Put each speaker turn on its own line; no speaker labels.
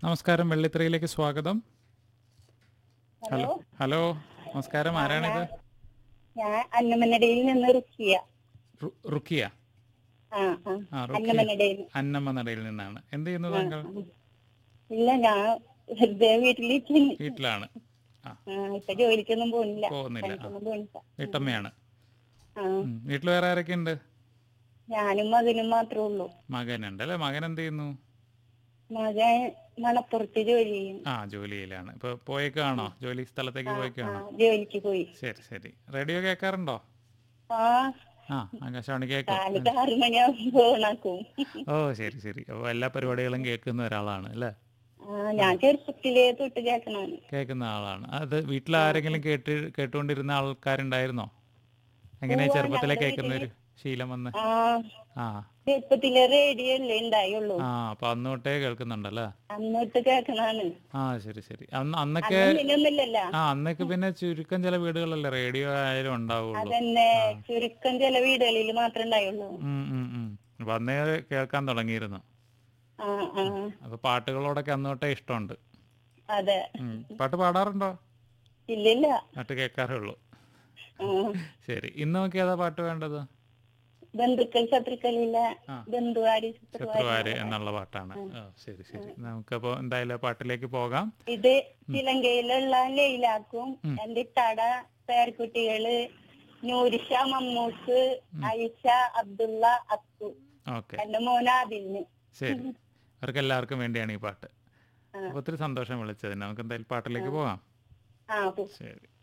നമസ്കാരം വെള്ളിത്തിരയിലേക്ക് സ്വാഗതം
hello
hello നമസ്കാരം ആരാണിത്
ഞാൻ അന്നമനടയിൽ നിന്ന് റുക്കിയ
റു- റുക്കിയ
ആ ആ
ആ റുക്കിയ
അന്നമനടയിൽ
അന്നമ്മ നടയിൽ നിന്നാണ് എന്ത് ചെയ്യുന്നു താങ്കൾ
ഇല്ല ഞാൻ വെറുതെ വീട്ടിലിരിക്കുന്നു
വീട്ടിലാണ് ആ
ആ, ഇപ്പൊ ജോലിക്കൊന്നും പോകുന്നില്ല
പോകുന്നില്ല ആ,
പണിക്കൊന്നും പോകുന്നില്ല
വീട്ടമ്മയാണ്
ആ
ഉം. വീട്ടിൽ വേറെ ആരൊക്കെ ഉണ്ട്
ഞാനും മകനും മാത്രമേ ഉള്ളൂ
മകനുണ്ട് അല്ലെ മകൻ എന്ത് ചെയ്യുന്നു
മകൻ മണപ്പുറത്ത് ജോലി ചെയ്യും
ആ ജോലിയിലാണ് ഇപ്പൊ പോയേക്കാണോ ജോലി സ്ഥലത്തേക്ക്
ആ
പോയേക്കാണോ
ജോലിക്ക് പോയി
ശരി ശരി റേഡിയോ കേൾക്കാറുണ്ടോ
ആ
ആ ആകാശവാണി കേൾക്കും
കാലത്ത് ആറു മണിയാകുമ്പോ ഫോണാക്കും
ഓ ശരി ശരി അപ്പോൾ എല്ലാ പരിപാടികളും കേൾക്കുന്ന ഒരാളാണ് അല്ലേ
ആ ഞാൻ ചെറുപ്പത്തിലേ തൊട്ട് കേൾക്കണാണ്
കേൾക്കുന്ന ആളാണ് അത് വീട്ടിൽ ആരെങ്കിലും കേട്ട് കേട്ടുകൊണ്ടിരുന്ന ആൾക്കാരുണ്ടായിരുന്നോ എങ്ങനെയാ ചെറുപ്പത്തിലെ കേൾക്കുന്ന ഒരു ശീലം വന്ന്
ആ
ആ
ചെറുപ്പത്തിലെ റേഡിയോ അല്ലേ ഉണ്ടായുള്ളൂ
ആ അപ്പൊ അന്ന് തൊട്ടേ കേൾക്കുന്നുണ്ടല്ലേ
അന്നോട്ട് കേൾക്കണാണ്
ആ ശരി ശരി അന്ന് അന്നൊക്കെ
അങ്ങനെയൊന്നുമില്ലല്ലോ
ആ അന്നൊക്കെ പിന്നെ ചുരുക്കം ചില വീടുകളല്ലേ റേഡിയോ ആയാലും ഉണ്ടാവുള്ളൂ
അതന്നെ ചുരുക്കം ചില വീടുകളിൽ മാത്രമേ ഉണ്ടായുള്ളൂ
ഉം, ഉം, ഉം. അപ്പൊ അന്നേ കേൾക്കാൻ തുടങ്ങിയിരുന്നു
ആ ആ
അപ്പൊ പാട്ടുകളോടൊക്കെ അന്ന് തൊട്ടേ ഇഷ്ടമുണ്ട്
അതെ
ഉം. പാട്ട് പാടാറുണ്ടോ
ഇല്ലില്ല
പാട്ട് കേൾക്കാറേ ഉള്ളൂ
ആ.
ശരി ഇന്ന് നമുക്ക് ഏതാ പാട്ട് വേണ്ടത്
ബന്ധുക്കൾ ശത്രുക്കളില്ല
ആ.
ബന്ധുവാരി ശത്രുവാരി
ശത്രുവാര് എന്നുള്ള പാട്ടാണ് ആ, ശരി ശരി നമുക്കപ്പോ എന്തായാലും ആ പാട്ടിലേക്ക് പോകാം
ഇത് ശ്രീലങ്കയിലുള്ള ലൈലാക്കും എന്റെ ഇത്താട പേരക്കുട്ടികള് നൂരിഷ മമ്മൂസ് ഐഷ അബ്ദുള്ള അത്തു
ഓക്കെ
എന്റെ മോൻ ആദിലിന്
ശരി അവർക്ക് എല്ലാവർക്കും വേണ്ടിയാണ് ഈ പാട്ട്
ആ.
അപ്പൊ ഒത്തിരി സന്തോഷം വിളിച്ചതിന് നമുക്ക് എന്തായാലും പാട്ടിലേക്ക് പോകാം
ആ പോ
ശരി